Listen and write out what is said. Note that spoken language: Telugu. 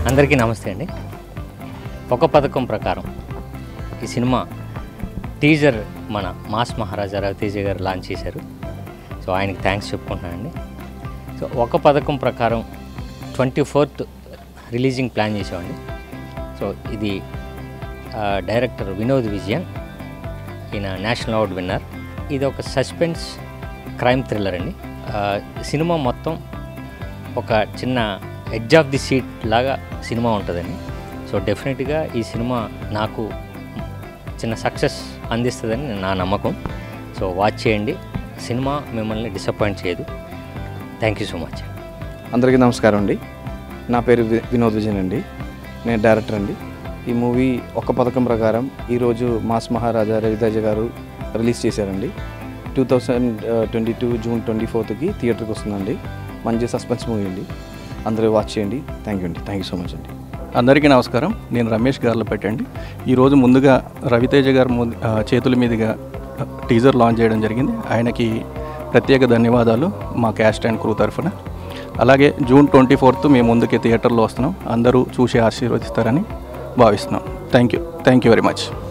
అందరికీ నమస్తే అండి ఒక పథకం ప్రకారం ఈ సినిమా టీజర్ మన మాస్ మహారాజా రవితేజ గారు లాంచ్ చేశారు సో ఆయనకి థ్యాంక్స్ చెప్పుకుంటున్నానండి సో ఒక పథకం ప్రకారం ట్వంటీ ఫోర్త్ రిలీజింగ్ ప్లాన్ చేసామండి సో ఇది ఆ, డైరెక్టర్ వినోద్ విజయన్ ఈయన నేషనల్ అవార్డ్ విన్నర్ ఇది ఒక సస్పెన్స్ క్రైమ్ థ్రిల్లర్ అండి ఆ, సినిమా మొత్తం ఒక చిన్న ఎడ్జ్ ఆఫ్ ది సీట్ లాగా సినిమా ఉంటుందండి సో డెఫినెట్గా ఈ సినిమా నాకు చిన్న సక్సెస్ అందిస్తుందని నా నమ్మకం సో వాచ్ చేయండి సినిమా మిమ్మల్ని డిసప్పాయింట్ చేయదు థ్యాంక్ యూ సో మచ్ అందరికీ నమస్కారం అండి నా పేరు వి- వినోద్ విజయన్ అండి నేను డైరెక్టర్ అండి ఈ మూవీ ఒక పథకం ప్రకారం ఈరోజు మాస్ మహారాజా రవితేజ గారు రిలీజ్ చేశారండి two thousand twenty two June twenty ఫోర్త్కి థియేటర్కి వస్తుందండి మంచి సస్పెన్స్ మూవీ అండి అందరూ వాచ్ చేయండి థ్యాంక్ యూ అండి థ్యాంక్ యూ సో మచ్ అండి అందరికీ నమస్కారం నేను రమేష్ గారిలో పెట్టండి ఈరోజు ముందుగా రవితేజ గారు ముందు ఆ, చేతుల మీదుగా టీజర్ లాంచ్ చేయడం జరిగింది ఆయనకి ప్రత్యేక ధన్యవాదాలు మా క్యాస్ట్ అండ్ క్రూ తరఫున అలాగే జూన్ ట్వంటీ ఫోర్త్ మేము ముందుకే థియేటర్లో వస్తున్నాం అందరూ చూసి ఆశీర్వదిస్తారని భావిస్తున్నాం thank you thank you very much